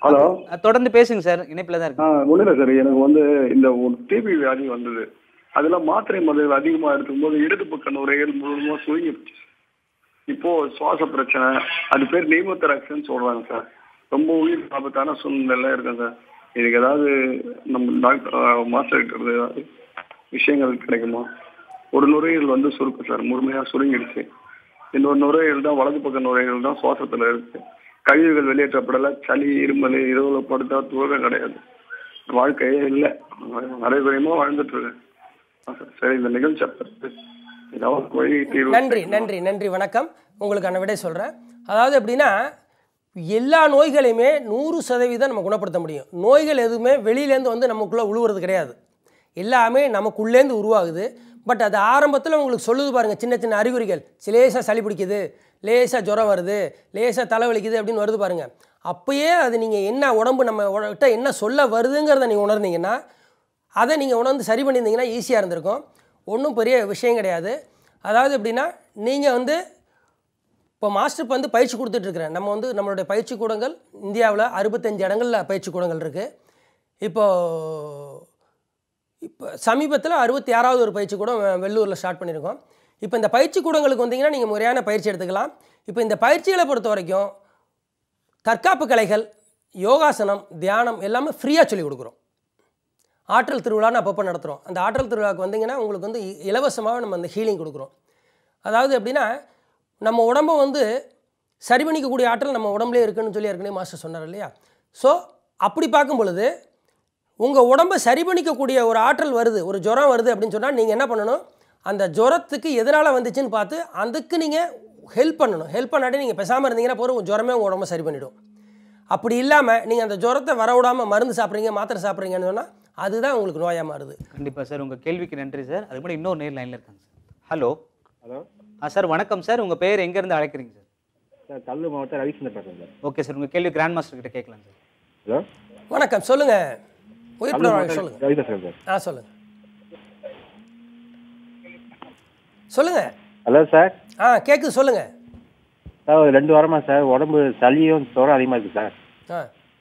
ஹலோ அஹ் தொடர்ந்து பேசுங்க சார் இணைப்பில் தான் ஆ இருக்கு ஒன்றும் இல்லை சார் எனக்கு வந்து இந்த ஒரு டிபி வியாதி வந்தது அதெல்லாம் மாத்திரை மருந்துகள் அதிகமாக எடுக்கும்போது இடது பக்க நுரையீரல் முழுவதுமாக சுருங்கிடுச்சு இப்போ சுவாச பிரச்சனை அது பேர் நீமோதராக்ஸ்ன்னு சொல்றாங்க சார் ரொம்ப உயிர் ஆபத்தான சூழ்நிலை இருக்கேன் சார் இதுக்கு ஏதாவது நம்ம டாக்டர் மாஸ்டர் கிட்ட ஏதாவது விஷயங்கள் கிடைக்குமா ஒரு நுரையீரல் வந்து சுருக்கு சார் முழுமையாக சுருங்கிடுச்சு இன்னொரு நுரையீரல் தான் வலது பக்க நுரையீரல் தான் சுவாசத்தில் இருக்கு கழிவுகள் வெளியேற்றப்படல சளி இருமல் இரவுல படுத்தா தூரம் கிடையாது வாழ்க்கையே இல்லை நடைபெறமா வாழ்ந்துட்டு இருக்கேன் ஆ சார். சரி இந்த நிகழ்ச்சி அப்ப ஏதாவது வழி தீர்வு நன்றி நன்றி நன்றி வணக்கம் உங்களுக்கான விடை சொல்கிறேன் அதாவது எப்படின்னா எல்லா நோய்களையுமே நூறு சதவீதம் நம்ம குணப்படுத்த முடியும் நோய்கள் எதுவுமே வெளியிலேருந்து வந்து நமக்குள்ளே உழுவுறது கிடையாது எல்லாமே நமக்குள்ளேருந்து உருவாகுது பட் அது ஆரம்பத்தில் உங்களுக்கு சொல்லுது பாருங்கள் சின்ன சின்ன அறிகுறிகள் லேசாக சளி பிடிக்குது லேசாக ஜுரம் வருது லேசாக தலைவலிக்குது அப்படின்னு வருது பாருங்கள் அப்பயே அது நீங்கள் என்ன உடம்பு நம்ம கிட்ட என்ன சொல்ல வருதுங்கிறத நீங்கள் உணர்ந்தீங்கன்னா அதை நீங்கள் உணர்ந்து சரி பண்ணியிருந்தீங்கன்னா ஈஸியாக இருந்திருக்கும் ஒன்றும் பெரிய விஷயம் கிடையாது அதாவது எப்படின்னா நீங்கள் வந்து இப்போ மாஸ்டர் இப்போ வந்து பயிற்சி கொடுத்துட்ருக்குறேன் நம்ம வந்து நம்மளுடைய பயிற்சி கூடங்கள் இந்தியாவில் அறுபத்தஞ்சு இடங்களில் பயிற்சி கூடங்கள் இருக்குது இப்போது இப்போ சமீபத்தில் அறுபத்தி ஆறாவது ஒரு பயிற்சி கூடம் வெ- வெள்ளூரில் ஸ்டார்ட் பண்ணியிருக்கோம் இப்போ இந்த பயிற்சி கூடங்களுக்கு வந்தீங்கன்னா நீங்கள் முறையான பயிற்சி எடுத்துக்கலாம் இப்போ இந்த பயிற்சிகளை பொறுத்த வரைக்கும் தற்காப்பு கலைகள் யோகாசனம் தியானம் எல்லாமே ஃப்ரீயாக சொல்லிக் கொடுக்குறோம் ஆற்றல் திருவிழான்னு அப்பப்போ நடத்துகிறோம் அந்த ஆற்றல் திருவிழாவுக்கு வந்தீங்கன்னா உங்களுக்கு வந்து இ- இலவசமாக நம்ம அந்த ஹீலிங் கொடுக்குறோம் அதாவது எப்படின்னா நம்ம உடம்பை வந்து சரி பண்ணிக்கக்கூடிய ஆற்றல் நம்ம உடம்புலேயே இருக்குன்னு சொல்லி ஏற்கனவே மாஸ்டர் சொன்னார் இல்லையா ஸோ அப்படி பார்க்கும் பொழுது உங்கள் உடம்பை சரி பண்ணிக்கக்கூடிய ஒரு ஆற்றல் வருது ஒரு ஜுரம் வருது அப்படின்னு சொன்னால் நீங்கள் என்ன பண்ணணும் அந்த ஜுரத்துக்கு எதனால் வந்துச்சுன்னு பார்த்து அதுக்கு நீங்கள் ஹெல்ப் பண்ணணும் ஹெல்ப் பண்ணாட்டி நீங்கள் பேசாமல் இருந்தீங்கன்னா போகிற உங்கள் ஜுரமே உங்கள் உடம்பை சரி பண்ணிடும் அப்படி இல்லாமல் நீங்கள் அந்த ஜுரத்தை வர விடாமல் மருந்து சாப்பிட்றீங்க மாத்திரை சாப்பிட்றீங்கன்னு சொன்னால் அதுதான் உங்களுக்கு நோயாக மாறுது கண்டிப்பாக சார் உங்கள் கேள்விக்கு நன்றி சார் அதுக்கு முன்னாடி இன்னொரு நேர் லைனில் இருக்காங்க சார் ஹலோ ஹலோ ஆ சார் வணக்கம் சார் உங்கள் பேர் எங்கேருந்து அழைக்கிறீங்க சார் சார் கல்லூர் மாவட்டம் ரவிச்சந்திரன் பேசுகிறேன் சார் ஓகே சார் உங்கள் கேள்வி கிராண்ட் மாஸ்டர் கிட்ட கேட்கலாம் சார் ஹலோ வணக்கம் சொல்லுங்கள் உயிர் கல்லூர் பிரபாகர் மாவட்டம் சொல்லுங்கள் ரவி பேசுகிறேன் சார் ஆ சொல்லுங்கள் சொல்லுங்கள் ஹலோ சார் ஆ கேட்குது சொல்லுங்கள் சார் ஒரு ரெண்டு வாரமா சார் உடம்பு சளியும் ஜுரம் அதிகமாக இருக்குது சார் ஆ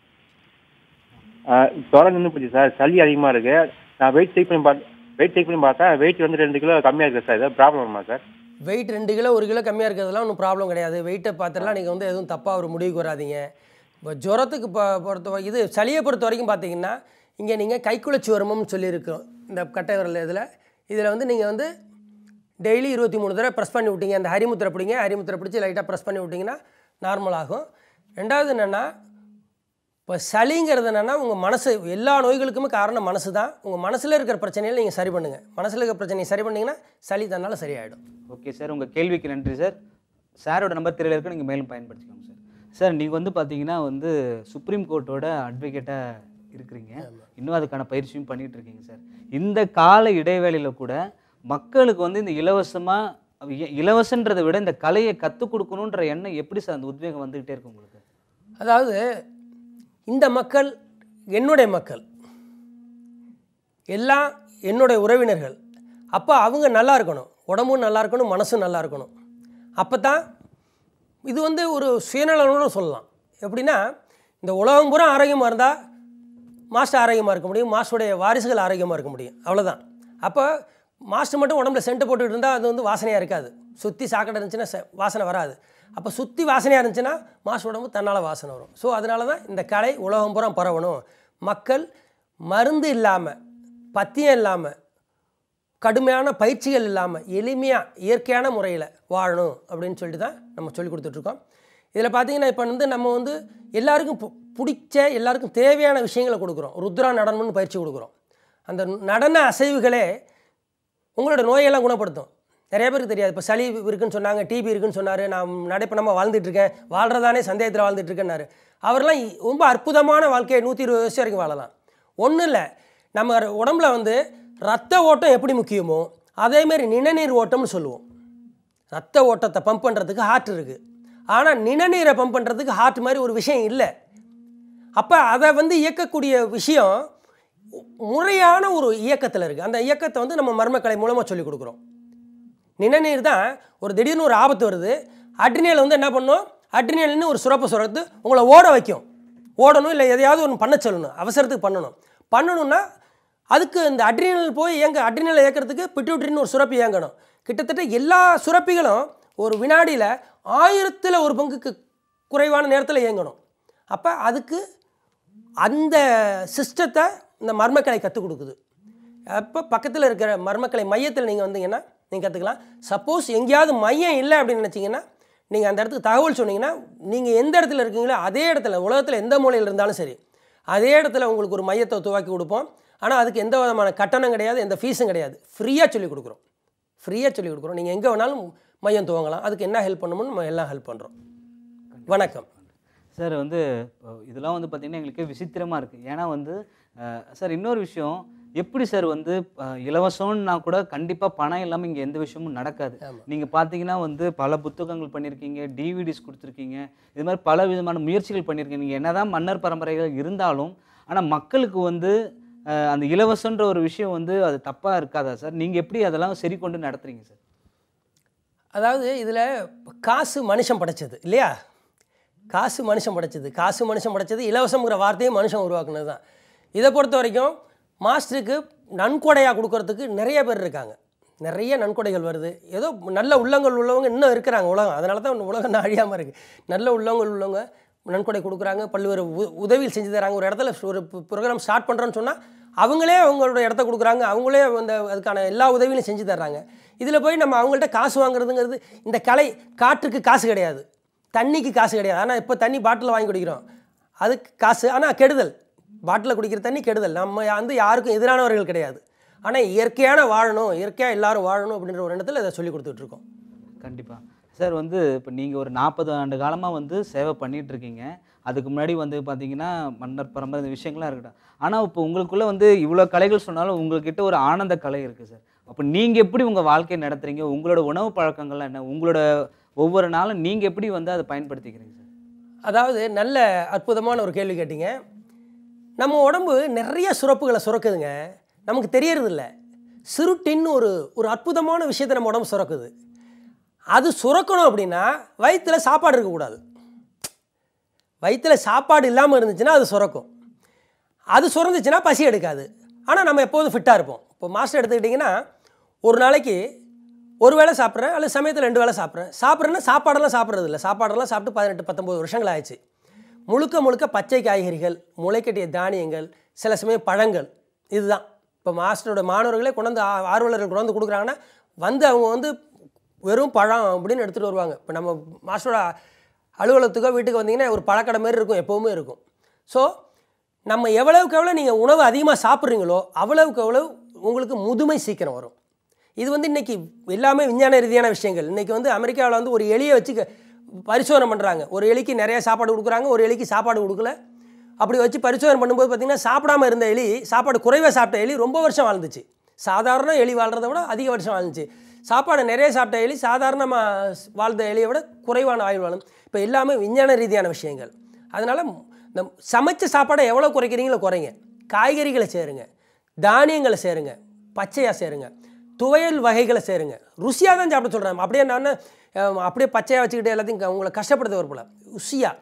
ஆ, ஜுரம் நின்று போச்சு சார் சளி அதிகமாக இருக்கு நான் வெயிட் செக் பண்ணி பார்த்து வெயிட் செக் பண்ணி பார்த்தா வெயிட் வந்து ரெண்டு கிலோ கம்மியாக இருக்குது சார் ஏதாவது ப்ராப்ளம் வருமா சார் வெயிட் ரெண்டு கிலோ ஒரு கிலோ கம்மியாக இருக்கிறதுலாம் ஒன்றும் ப்ராப்ளம் கிடையாது வெயிட்டை பார்த்துலாம் நீங்கள் வந்து எதுவும் தப்பாக ஒரு முடிவுக்கு வராதீங்க இப்போ ஜுரத்துக்கு பொ பொறுத்த வரை- இது சளியை பொறுத்த வரைக்கும் பார்த்தீங்கன்னா இங்கே நீங்கள் கைக்குழச்சி வருமம்னு சொல்லியிருக்கோம் இந்த கட்டை விரல் இதில் இதில் வந்து நீங்கள் வந்து டெய்லி இருபத்தி மூணு தடவை ப்ரெஸ் பண்ணி விட்டீங்க அந்த ஹரிமுத்திரை பிடிங்க ஹரிமுத்திரை பிடிச்சி லைட்டாக ப்ரெஸ் பண்ணி விட்டிங்கன்னா நார்மல் ஆகும் ரெண்டாவது என்னென்னா இப்போ சளிங்கிறது என்னென்னா உங்கள் மனசு எல்லா நோய்களுக்குமே காரணம் மனசு தான் உங்கள் மனசில் இருக்கிற பிரச்சனைகளை நீங்கள் சரி பண்ணுங்கள் மனசில் இருக்கிற பிரச்சனையை சரி பண்ணிங்கன்னா சளி தன்னால் சரியாயிடும் ஓகே சார் உங்கள் கேள்விக்கு நன்றி சார் சாரோட நம்பர் தெரியல இருக்கு நீங்கள் மேலும் பயன்படுத்திக்கோங்க சார் சார் நீங்கள் வந்து பார்த்தீங்கன்னா வந்து சுப்ரீம் கோர்ட்டோட அட்வொகேட்டாக இருக்கிறீங்க இன்னும் அதுக்கான பயிற்சியும் பண்ணிட்டு இருக்கீங்க சார் இந்த கால இடைவேளையில் கூட மக்களுக்கு வந்து இந்த இலவசமாக இலவசன்றதை விட இந்த கலையை கற்றுக் கொடுக்கணுன்ற எண்ணம் எப்படி சார் அந்த உத்வேகம் வந்துக்கிட்டே இருக்கு உங்களுக்கு அதாவது இந்த மக்கள் என்னுடைய மக்கள் எல்லாம் என்னுடைய உறவினர்கள் அப்போ அவங்க நல்லா இருக்கணும் உடம்பும் நல்லா இருக்கணும் மனசும் நல்லா இருக்கணும் அப்போ தான் இது வந்து ஒரு சுயநலனோட சொல்லலாம் எப்படின்னா இந்த உலகம் பூரா ஆரோக்கியமாக இருந்தால் மாஸ்டர் ஆரோக்கியமாக இருக்க முடியும் மாஸ்டருடைய வாரிசுகள் ஆரோக்கியமாக இருக்க முடியும் அவ்வளோதான் அப்போ மாஸ்டர் மட்டும் உடம்புல சென்ட் போட்டுக்கிட்டு இருந்தால் அது வந்து வாசனையாக இருக்காது சுற்றி சாக்கடை இருந்துச்சுன்னா செ- வாசனை வராது அப்போ சுற்றி வாசனையாக இருந்துச்சுன்னா மாஸ்டர் உடம்பு தன்னால் வாசனை வரும் ஸோ அதனால தான் இந்த கலை உலகம் பூரா பரவணும் மக்கள் மருந்து இல்லாமல் பத்தியம் இல்லாமல் கடுமையான பயிற்சிகள் இல்லாமல் எளிமையாக இயற்கையான முறையில் வாழணும் அப்படின்னு சொல்லிட்டு தான் நம்ம சொல்லி கொடுத்துட்ருக்கோம் இதில் பார்த்தீங்கன்னா இப்போ வந்து நம்ம வந்து எல்லாருக்கும் பு- பிடிச்ச எல்லாருக்கும் தேவையான விஷயங்களை கொடுக்குறோம் ருத்ரா நடனம்னு பயிற்சி கொடுக்குறோம் அந்த நடன அசைவுகளே உங்களோட நோயெல்லாம் குணப்படுத்தும் நிறைய பேருக்கு தெரியாது இப்போ சளி இருக்குன்னு சொன்னாங்க டிபி இருக்குன்னு சொன்னார் நான் நடைப்பணமாக வாழ்ந்துட்டு இருக்கேன் வாழ்கிறதானே சந்தேகத்தில் வாழ்ந்துட்டு இருக்கேன்னாரு அவரெல்லாம் இ- ரொம்ப அற்புதமான வாழ்க்கையை நூற்றி இருபது வருஷம் வரைக்கும் வாழலாம் ஒன்றும் இல்லை நம்ம உடம்புல வந்து ரத்த ஓட்டம் எப்படி முக்கியமோ அதேமாரி நிணநீர் ஓட்டம்னு சொல்லுவோம் ரத்த ஓட்டத்தை பம்ப் பண்ணுறதுக்கு ஹார்ட் இருக்குது ஆனால் நிணநீரை பம்ப் பண்ணுறதுக்கு ஹார்ட் மாதிரி ஒரு விஷயம் இல்லை அப்போ அதை வந்து இயக்கக்கூடிய விஷயம் முறையான ஒரு இயக்கத்தில் இருக்குது அந்த இயக்கத்தை வந்து நம்ம மர்மக்கலை மூலமாக சொல்லிக் கொடுக்குறோம் நிணநீர் தான் ஒரு திடீர்னு ஒரு ஆபத்து வருது அட்ரினல் வந்து என்ன பண்ணும் அட்ரினல்னு ஒரு சுரப்பு சுரத்து உங்களை ஓட வைக்கும் ஓடணும் இல்லை எதையாவது ஒன்று பண்ண சொல்லணும் அவசரத்துக்கு பண்ணணும் பண்ணணும்னா அதுக்கு இந்த அட்ரினல் போய் இயங்க அட்ரினல் இயக்கிறதுக்கு பிட்யூட்ரின்னு ஒரு சுரப்பி இயங்கணும் கிட்டத்தட்ட எல்லா சுரப்பிகளும் ஒரு வினாடியில் ஆயிரத்தில் ஒரு பங்குக்கு குறைவான நேரத்தில் இயங்கணும் அப்போ அதுக்கு அந்த சிஸ்டத்தை இந்த மர்மக்கலை கற்றுக் கொடுக்குது அப்போ பக்கத்தில் இருக்கிற மர்மக்கலை மையத்தில் நீங்கள் வந்தீங்கன்னா நீங்கள் கற்றுக்கலாம் சப்போஸ் எங்கேயாவது மையம் இல்லை அப்படின்னு நினச்சிங்கன்னா நீங்கள் அந்த இடத்துக்கு தகவல் சொன்னீங்கன்னா நீங்கள் எந்த இடத்துல இருக்கீங்களோ அதே இடத்துல உலகத்தில் எந்த மூலையில் இருந்தாலும் சரி அதே இடத்துல உங்களுக்கு ஒரு மையத்தை துவக்கி கொடுப்போம் ஆனால் அதுக்கு எந்த விதமான கட்டணம் கிடையாது எந்த ஃபீஸும் கிடையாது ஃப்ரீயாக சொல்லிக் கொடுக்குறோம் ஃப்ரீயாக சொல்லிக் கொடுக்குறோம் நீங்கள் எங்கே வேணாலும் மையம் துவங்கலாம் அதுக்கு என்ன ஹெல்ப் பண்ணணுமோ நம்ம எல்லாம் ஹெல்ப் பண்ணுறோம் வணக்கம் சார் வந்து அஹ், இதெல்லாம் வந்து பார்த்திங்கன்னா எங்களுக்கு விசித்திரமாக இருக்குது ஏன்னா வந்து அஹ், சார் இன்னொரு விஷயம் எப்படி சார் வந்து அஹ், இலவசம்னா கூட கண்டிப்பாக பணம் இல்லாமல் இங்கே எந்த விஷயமும் நடக்காது நீங்கள் பார்த்தீங்கன்னா வந்து பல புத்தகங்கள் பண்ணியிருக்கீங்க டிவிடிஸ் கொடுத்துருக்கீங்க இது மாதிரி பல விதமான முயற்சிகள் பண்ணியிருக்கீங்க நீங்கள் என்னதான் மன்னர் பரம்பரைகள் இருந்தாலும் ஆனால் மக்களுக்கு வந்து அஹ், அந்த இலவசன்ற ஒரு விஷயம் வந்து அது தப்பாக இருக்காதா சார் நீங்கள் எப்படி அதெல்லாம் சரி கொண்டு நடத்துறீங்க சார் அதாவது இதில் காசு மனுஷன் படைச்சது இல்லையா காசு மனுஷன் படைச்சது காசு மனுஷன் படைச்சது இலவசங்கிற வார்த்தையை மனுஷன் உருவாக்குனது தான் இதை பொறுத்த வரைக்கும் மாஸ்டருக்கு நன்கொடையாக கொடுக்கறதுக்கு நிறைய பேர் இருக்காங்க நிறைய நன்கொடைகள் வருது ஏதோ நல்ல உள்ளங்கள் உள்ளவங்க இன்னும் இருக்கிறாங்க உலகம் அதனால தான் உலகம் இன்னும் அழியாமல் இருக்குது நல்ல உள்ளங்கள் உள்ளவங்க நன்கொடை கொடுக்குறாங்க பல்வேறு உ உதவிகள் செஞ்சு தராங்க ஒரு இடத்துல ஒரு ப்ரோக்ராம் ஸ்டார்ட் பண்ணுறோன்னு சொன்னால் அவங்களே அவங்களோட இடத்த கொடுக்குறாங்க அவங்களே அந்த அதுக்கான எல்லா உதவிகளையும் செஞ்சு தர்றாங்க இதில் போய் நம்ம அவங்கள்ட்ட காசு வாங்குறதுங்கிறது இந்த கலை காற்றுக்கு காசு கிடையாது தண்ணிக்கு காசு கிடையாது ஆனால் இப்போ தண்ணி பாட்டில் வாங்கி குடிக்கிறோம் அதுக்கு காசு ஆனால் கெடுதல் பாட்டிலில் குடிக்கிற தண்ணி கெடுதல் நம்ம வந்து யாருக்கும் எதிரானவர்கள் கிடையாது ஆனால் இயற்கையான வாழணும் இயற்கையாக எல்லாரும் வாழணும் அப்படின்ற ஒரு எண்ணத்தில் இதை சொல்லி கொடுத்துட்ருக்கோம் கண்டிப்பாக சார் வந்து இப்போ நீங்கள் ஒரு நாற்பது ஆண்டு காலமாக வந்து சேவை பண்ணிட்டு இருக்கீங்க அதுக்கு முன்னாடி வந்து பார்த்தீங்கன்னா மன்னர் பரம்பரை இந்த விஷயங்கள்லாம் இருக்கட்டும் ஆனால் இப்போ உங்களுக்குள்ளே வந்து இவ்வளோ கலைகள் சொன்னாலும் உங்கள்கிட்ட ஒரு ஆனந்த கலை இருக்குது சார் அப்போ நீங்கள் எப்படி உங்கள் வாழ்க்கையை நடத்துறீங்க உங்களோட உணவு பழக்கங்கள்லாம் என்ன உங்களோட ஒவ்வொரு நாளும் நீங்கள் எப்படி வந்து அதை பயன்படுத்திக்கிறீங்க சார் அதாவது நல்ல அற்புதமான ஒரு கேள்வி கேட்டீங்க நம்ம உடம்பு நிறைய சுரப்புகளை சுரக்குதுங்க நமக்கு தெரியறதில்ல சிறுட்டின்னு ஒரு ஒரு அற்புதமான விஷயத்தை நம்ம உடம்பு சுரக்குது அது சுரக்கணும் அப்படின்னா வயிற்றுல சாப்பாடு இருக்கக்கூடாது வயிற்றுல சாப்பாடு இல்லாமல் இருந்துச்சுன்னா அது சுரக்கும் அது சுரந்துச்சுன்னா பசி எடுக்காது ஆனால் நம்ம எப்போதும் ஃபிட்டாக இருப்போம் இப்போ மாஸ்டர் எடுத்துக்கிட்டிங்கன்னா ஒரு நாளைக்கு ஒரு வேளை சாப்பிட்றேன் அல்லது சமயத்தில் ரெண்டு வேளை சாப்பிட்றேன் சாப்பிட்றேன்னா சாப்பாடெல்லாம் சாப்பிட்றது இல்லை சாப்பாடெல்லாம் சாப்பிட்டு பதினெட்டு பத்தொம்பது வருஷங்கள் ஆயிடுச்சு முழுக்க முழுக்க பச்சை காய்கறிகள் முளைக்கட்டிய தானியங்கள் சில சமயம் பழங்கள் இதுதான் இப்போ மாஸ்டரோட மாணவர்களே கொண்டாந்து ஆ- ஆர்வலர்கள் கொண்டாந்து கொடுக்குறாங்கன்னா வந்து அவங்க வந்து வெறும் பழம் அப்படின்னு எடுத்துகிட்டு வருவாங்க இப்போ நம்ம மாஸ்டரோட அலுவலகத்துக்கோ வீட்டுக்கு வந்தீங்கன்னா ஒரு பழக்கடை மாதிரி இருக்கும் எப்போவுமே இருக்கும் ஸோ நம்ம எவ்வளவுக்கு எவ்வளோ நீங்கள் உணவு அதிகமாக சாப்பிட்றீங்களோ அவ்வளவுக்கு எவ்வளவு உங்களுக்கு முதுமை சீக்கிரம் வரும் இது வந்து இன்றைக்கி எல்லாமே விஞ்ஞான ரீதியான விஷயங்கள் இன்றைக்கி வந்து அமெரிக்காவில் வந்து ஒரு எலியை வச்சு க- பரிசோதனை பண்ணுறாங்க ஒரு எலிக்கு நிறைய சாப்பாடு கொடுக்குறாங்க ஒரு எலிக்கு சாப்பாடு கொடுக்கல அப்படி வச்சு பரிசோதனை பண்ணும்போது பார்த்திங்கன்னா சாப்பிடாம இருந்த எலி சாப்பாடு குறைவாக சாப்பிட்ட எலி ரொம்ப வருஷம் வாழ்ந்துச்சு சாதாரண எலி வாழ்கிறத விட அதிக வருஷம் வாழ்ந்துச்சு சாப்பாடு நிறைய சாப்பிட்ட எலி சாதாரணமாக வாழ்ந்த எலியை விட குறைவான ஆயுள் வாழும் இப்போ எல்லாமே விஞ்ஞான ரீதியான விஷயங்கள் அதனால் இந்த சமைச்ச சாப்பாடை எவ்வளோ குறைக்கிறீங்களோ குறைங்க காய்கறிகளை சேருங்க தானியங்களை சேருங்க பச்சையாக சேருங்க துவையல் வகைகளை சேருங்க ருசியாக தான் சாப்பிட சொல்கிறேன் அப்படியே நான் அஹ், அப்படியே பச்சையாக வச்சுக்கிட்டு எல்லாத்தையும் க- உங்களை கஷ்டப்படுத்த வரப்போல ருசியாக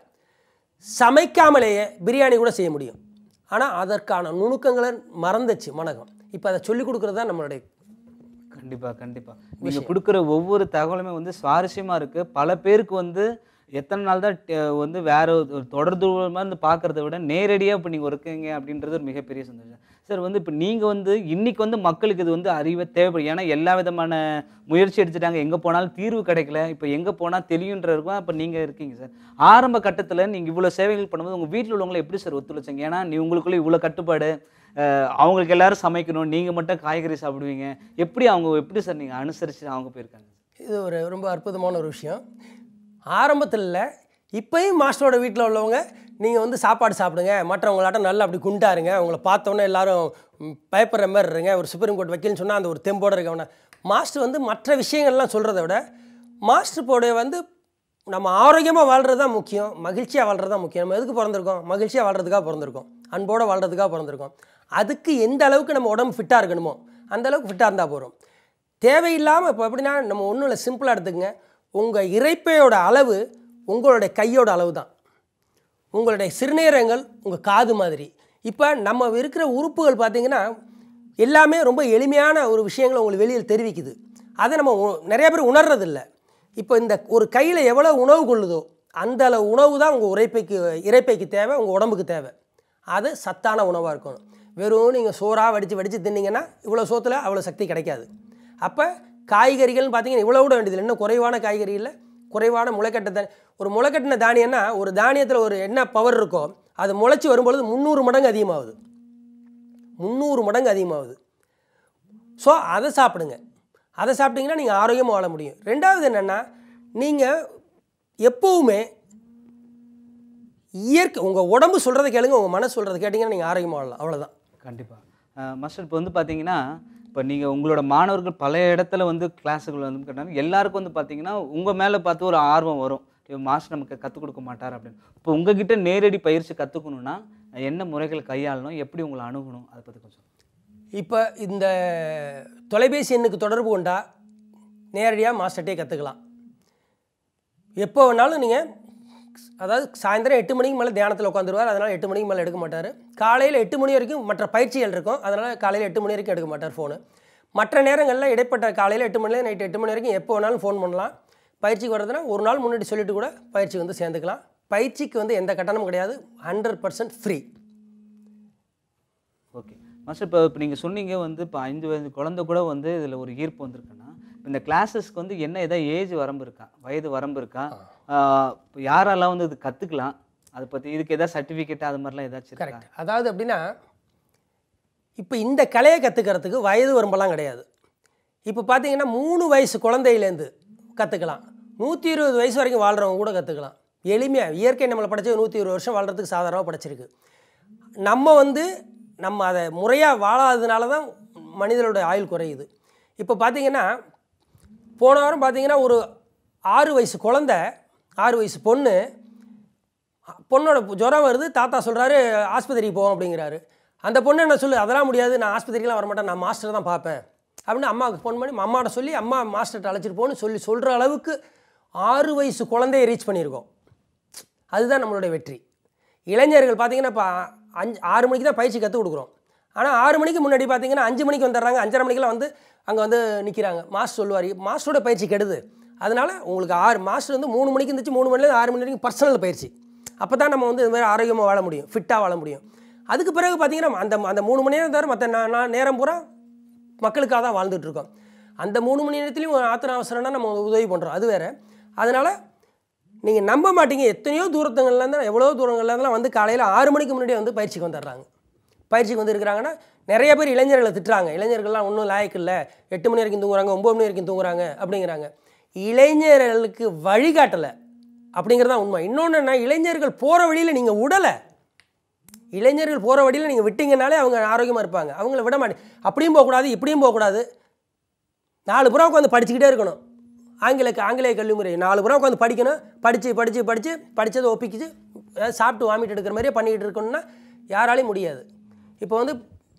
சமைக்காமலேயே பிரியாணி கூட செய்ய முடியும் ஆனால் அதற்கான நுணுக்கங்களை மறந்துச்சு மனகம் இப்போ அதை சொல்லிக் கொடுக்குறது தான் நம்மளுடைய கண்டிப்பா கண்டிப்பா நீங்க கொடுக்குற ஒவ்வொரு தகவலுமே வந்து சுவாரஸ்யமா இருக்கு பல பேருக்கு வந்து எத்தனை நாள் தான் டெ- வந்து வேற ஒரு தொடர் தூரமாக இருந்து பார்க்கறத விட நேரடியாக இப்போ நீங்கள் இருக்கீங்க அப்படின்றது ஒரு மிகப்பெரிய சந்தோஷம் சார் வந்து இப்போ நீங்கள் வந்து இன்னைக்கு வந்து மக்களுக்கு இது வந்து அறிவை தேவைப்படும் ஏன்னா எல்லா விதமான முயற்சி எடுத்துட்டாங்க எங்கே போனாலும் தீர்வு கிடைக்கல இப்போ எங்கே போனால் தெரியுன்ற இருக்கும் அப்போ நீங்கள் இருக்கீங்க சார் ஆரம்ப கட்டத்தில் நீங்கள் இவ்வளோ சேவைகள் பண்ணும்போது உங்கள் வீட்டில் உள்ளவங்களை எப்படி சார் ஒத்துழைச்சீங்க ஏன்னா நீ உங்களுக்குள்ள இவ்வளோ கட்டுப்பாடு அஹ், அவங்களுக்கு எல்லாரும் சமைக்கணும் நீங்கள் மட்டும் காய்கறி சாப்பிடுவீங்க எப்படி அவங்க எப்படி சார் நீங்கள் அனுசரித்து அவங்க போயிருக்காங்க இது ஒரு ரொம்ப அற்புதமான ஒரு விஷயம் ஆரம்பத்தில் இல்லை இப்போயும் மாஸ்டரோட வீட்டில் உள்ளவங்க நீங்கள் வந்து சாப்பாடு சாப்பிடுங்க மற்றவங்களாட்டம் நல்லா அப்படி குண்டாருங்க அவங்கள பார்த்தோன்னே எல்லாரும் ம், பயப்படுற மாதிரி இருங்க ஒரு சுப்ரீம் கோர்ட் வக்கீல்னு சொன்னால் அந்த ஒரு தெம்போட இருக்கவன மாஸ்டர் வந்து மற்ற விஷயங்கள்லாம் சொல்கிறத விட மாஸ்டர் போட வந்து நம்ம ஆரோக்கியமாக வாழ்கிறது தான் முக்கியம் மகிழ்ச்சியாக வாழ்கிறது தான் முக்கியம் நம்ம எதுக்கு பிறந்திருக்கோம் மகிழ்ச்சியாக வாழ்கிறதுக்காக பிறந்திருக்கோம் அன்போடு வாழ்கிறதுக்காக பிறந்திருக்கோம் அதுக்கு எந்த அளவுக்கு நம்ம உடம்பு ஃபிட்டாக இருக்கணுமோ அந்த அளவுக்கு ஃபிட்டாக இருந்தால் போகிறோம் தேவையில்லாமல் இப்போ எப்படின்னா நம்ம ஒன்றும் இல்லை சிம்பிளாக எடுத்துக்கங்க உங்கள் இறைப்பையோட அளவு உங்களுடைய கையோட அளவு தான் உங்களுடைய சிறுநீரகங்கள் உங்கள் காது மாதிரி இப்போ நம்ம இருக்கிற உறுப்புகள் பார்த்தீங்கன்னா எல்லாமே ரொம்ப எளிமையான ஒரு விஷயங்களை உங்களுக்கு வெளியில் தெரிவிக்குது அதை நம்ம உ- நிறைய பேர் உணர்றதில்ல இப்போ இந்த ஒரு கையில் எவ்வளோ உணவு கொள்ளுதோ அந்த அளவு உணவு தான் உங்கள் உரைப்பைக்கு இறைப்பைக்கு தேவை உங்கள் உடம்புக்கு தேவை அது சத்தான உணவாக இருக்கணும் வெறும் நீங்கள் சோறாக வடித்து வடித்து தின்னீங்கன்னா இவ்வளோ சோத்தில் அவ்வளோ சக்தி கிடைக்காது அப்போ காய்கறிகள்னு பார்த்தீங்கன்னா இவ்வளோ கூட வேண்டியதில்லை இன்னும் குறைவான காய்கறிகளில் குறைவான முளைக்கட்ட தானி ஒரு முளைக்கட்டின தானியம்னா ஒரு தானியத்தில் ஒரு என்ன பவர் இருக்கோ அது முளைச்சி வரும்பொழுது முந்நூறு மடங்கு அதிகமாகுது முந்நூறு மடங்கு அதிகமாகுது ஸோ அதை சாப்பிடுங்க அதை சாப்பிட்டீங்கன்னா நீங்கள் ஆரோக்கியமாக வாழ முடியும் ரெண்டாவது என்னென்னா நீங்கள் எப்போவுமே இயற்கை உங்கள் உடம்பு சொல்கிறத கேளுங்க உங்கள் மனசு சொல்கிறத கேட்டிங்கன்னா நீங்கள் ஆரோக்கியமாக வாழலாம் அவ்வளோதான் கண்டிப்பாக மாஸ்டர் இப்போ வந்து பார்த்தீங்கன்னா இப்போ நீங்கள் உங்களோட மாணவர்கள் பல இடத்துல வந்து கிளாஸுகள் வந்து கேட்டாங்க எல்லாருக்கும் வந்து பார்த்தீங்கன்னா உங்கள் மேலே பார்த்து ஒரு ஆர்வம் வரும் இவன் மாஸ்டர் நமக்கு கற்றுக் கொடுக்க மாட்டார் அப்படின்னு இப்போ உங்ககிட்ட நேரடி பயிற்சி கற்றுக்கணுன்னா என்ன முறைகள் கையாளணும் எப்படி உங்களை அணுகணும் அதை பற்றி கொஞ்சம் இப்போ இந்த தொலைபேசி எண்ணுக்கு தொடர்பு கொண்டா நேரடியாக மாஸ்டர்கிட்டே கற்றுக்கலாம் எப்போ வேணாலும் நீங்கள் அதாவது சாயந்தரம் எட்டு மணிக்கு மேலே தியானத்தில் உட்காந்துருவார் அதனால் எட்டு மணிக்கு மேலே எடுக்க மாட்டார் காலையில் எட்டு மணி வரைக்கும் மற்ற பயிற்சிகள் இருக்கும் அதனால் காலையில் எட்டு மணி வரைக்கும் எடுக்க மாட்டார் ஃபோனு மற்ற நேரங்களில் இடைப்பட்ட காலையில் எட்டு மணிலேருந்து நைட்டு எட்டு மணி வரைக்கும் எப்போ வேணாலும் ஃபோன் பண்ணலாம் பயிற்சிக்கு வர்றதுனா ஒரு நாள் முன்னாடி சொல்லிட்டு கூட பயிற்சி வந்து சேர்ந்துக்கலாம் பயிற்சிக்கு வந்து எந்த கட்டணமும் கிடையாது hundred percent free okay master இப்போ இப்போ நீங்கள் சொன்னீங்க வந்து இப்போ ஐந்து வயது குழந்தை கூட வந்து இதில் ஒரு ஈர்ப்பு வந்திருக்குன்னா இப்ப இந்த கிளாஸஸ்க்கு வந்து என்ன ஏதாவது ஏஜ் வரம்பு இருக்கா வயது வரம்பு இருக்கா ஆஹ் இப்போ யாரெல்லாம் வந்து இது கற்றுக்கலாம் அதை பற்றி இதுக்கு ஏதாவது சர்டிஃபிகேட் அது மாதிரிலாம் ஏதாச்சும் இருக்கா கரெக்ட் அதாவது அப்படின்னா இப்போ இந்த கலையை கற்றுக்கிறதுக்கு வயது வரம்பெல்லாம் கிடையாது இப்போ பார்த்தீங்கன்னா மூணு வயசு குழந்தையிலேருந்து கற்றுக்கலாம் நூற்றி இருபது வயசு வரைக்கும் வாழ்கிறவங்க கூட கற்றுக்கலாம் எளிமையாக இயற்கை நம்மளை படைச்சது நூற்றி இருபது வருஷம் வாழ்கிறதுக்கு சாதாரணமாக படைச்சிருக்கு நம்ம வந்து நம்ம அதை முறையாக வாழாததுனால தான் மனிதனோட ஆயுள் குறையுது இப்போ பார்த்தீங்கன்னா போன வாரம் பார்த்தீங்கன்னா ஒரு ஆறு வயசு குழந்தை ஆறு வயசு பொண்ணு பொண்ணோட ஜுரம் வருது தாத்தா சொல்கிறாரு ஆஸ்பத்திரிக்கு போவோம் அப்படிங்கிறாரு அந்த பொண்ணு என்ன சொல்லு அதெல்லாம் முடியாது நான் ஆஸ்பத்திரிக்கெலாம் வரமாட்டேன் நான் மாஸ்டர் தான் பார்ப்பேன் அப்படின்னு அம்மாவுக்கு ஃபோன் பண்ணி அம்மாட்ட சொல்லி அம்மா மாஸ்டர்கிட்ட அழைச்சிட்டு போன்னு சொல்லி சொல்கிற அளவுக்கு ஆறு வயசு குழந்தைய ரீச் பண்ணியிருக்கோம் அதுதான் நம்மளுடைய வெற்றி இளைஞர்கள் பார்த்தீங்கன்னா இப்போ அஞ்சு ஆறு மணிக்கு தான் பயிற்சி கற்றுக் கொடுக்குறோம் ஆனால் ஆறு மணிக்கு முன்னாடி பார்த்தீங்கன்னா அஞ்சு மணிக்கு வந்துடுறாங்க அஞ்சரை மணிக்கெல்லாம் வந்து அங்கே வந்து நிற்கிறாங்க மாஸ்டர் சொல்லுவார் மாஸ்டரோட பயிற்சி கெடுது அதனால உங்களுக்கு ஆறு மாஸ்டர் வந்து மூணு மணிக்கு இருந்துச்சு மூணு மணிலேருந்து ஆறு மணி வரைக்கும் பர்சனல் பயிற்சி அப்போ தான் நம்ம வந்து இது மாதிரி ஆரோக்கியமாக வாழ முடியும் ஃபிட்டாக வாழ முடியும் அதுக்கு பிறகு பார்த்தீங்கன்னா அந்த அந்த மூணு மணி நேரம் தவிர மற்ற நான் நான் நேரம் பூரா மக்களுக்காக தான் வாழ்ந்துட்டு இருக்கோம் அந்த மூணு மணி நேரத்துலையும் ஒரு ஆத்திர அவசரம்னா நம்ம உதவி பண்ணுறோம் அது வேறு அதனால் நீங்கள் நம்ப மாட்டீங்க எத்தனையோ தூரத்துங்கள்லேருந்து எவ்வளோ தூரங்கள்லேருந்துலாம் வந்து காலையில் ஆறு மணிக்கு முன்னாடியே வந்து பயிற்சிக்கு வந்துடுறாங்க பயிற்சிக்கு வந்து இருக்கிறாங்கன்னா நிறைய பேர் இளைஞர்களை திட்டுறாங்க இளைஞர்கள்லாம் ஒன்றும் லாயக்கு இல்லை எட்டு மணி வரைக்கும் தூங்குறாங்க ஒம்பது மணி வரைக்கும் தூங்குறாங்க அப்படிங்கிறாங்க இளைஞர்களுக்கு வழிகாட்டலை அப்படிங்கிறது தான் உண்மை இன்னொன்று என்ன இளைஞர்கள் போகிற வழியில் நீங்கள் விடலை இளைஞர்கள் போகிற வழியில் நீங்கள் விட்டீங்கனாலே அவங்க ஆரோக்கியமாக இருப்பாங்க அவங்கள விட மாட்டேன் அப்படியும் போகக்கூடாது இப்படியும் போகக்கூடாது நாலு புறம் உட்காந்து படிச்சுக்கிட்டே இருக்கணும் ஆங்கில ஆங்கிலேய கல்வி முறை நாலு புறம் உட்காந்து படிக்கணும் படித்து படித்து படித்து படித்ததை ஒப்பிக்கிச்சு அதாவது சாப்பிட்டு வாமிட் எடுக்கிற மாதிரியே பண்ணிக்கிட்டு இருக்கணும்னா யாராலையும் முடியாது இப்போ வந்து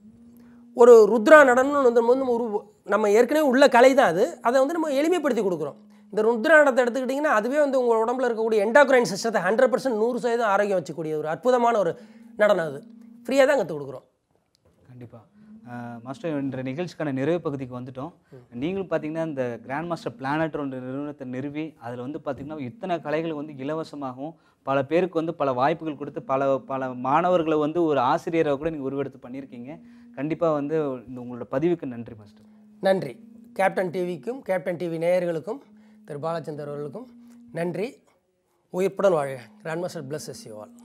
ஒரு ருத்ரா நடனம்னு வந்து வந்து ஒரு நம்ம ஏற்கனவே உள்ள கலை தான் அது அதை வந்து நம்ம எளிமைப்படுத்தி கொடுக்குறோம் இந்த ருத்ரா நடனத்தை எடுத்துக்கிட்டிங்கன்னா அதுவே வந்து உங்கள் உடம்புல இருக்கக்கூடிய எண்டாக்ரைன் சிஸ்டத்தை ஹண்ட்ரட் பர்சன்ட் நூறு சதவீதம் ஆரோக்கியம் வச்சக்கூடிய ஒரு அற்புதமான ஒரு நடனம் அது ஃப்ரீயாக தான் கற்றுக் கொடுக்குறோம் கண்டிப்பாக மாஸ்டர் என்ற நிகழ்ச்சிக்கான நிறைவு பகுதிக்கு வந்துட்டோம் நீங்களும் பார்த்தீங்கன்னா இந்த கிராண்ட் மாஸ்டர் பிளானட் என்ற நிறுவனத்தை நிறுவி அதில் வந்து பார்த்தீங்கன்னா இத்தனை கலைகள் வந்து இலவசமாகவும் பல பேருக்கு வந்து பல வாய்ப்புகள் கொடுத்து பல பல மாணவர்களை வந்து ஒரு ஆசிரியரை கூட நீங்கள் உருவெடுத்து பண்ணியிருக்கீங்க கண்டிப்பாக வந்து இந்த உங்களோட பதிவுக்கு நன்றி மாஸ்டர் நன்றி கேப்டன் டிவிக்கும் கேப்டன் டிவி நேயர்களுக்கும் திரு பாலச்சந்தர் அவர்களுக்கும் நன்றி உயிர்ப்புடன் வாழ grand master blesses you all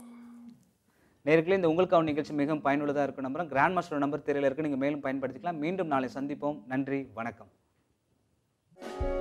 நேர்களே இந்த உங்களுக்கான நிகழ்ச்சி மிகவும் பயனுள்ளதாக இருக்கும் நம்புறேன் கிராண்ட் மாஸ்டர் நம்பர் தெரியல இருக்கு நீங்கள் மேலும் பயன்படுத்திக்கலாம் மீண்டும் நாளை சந்திப்போம் நன்றி வணக்கம்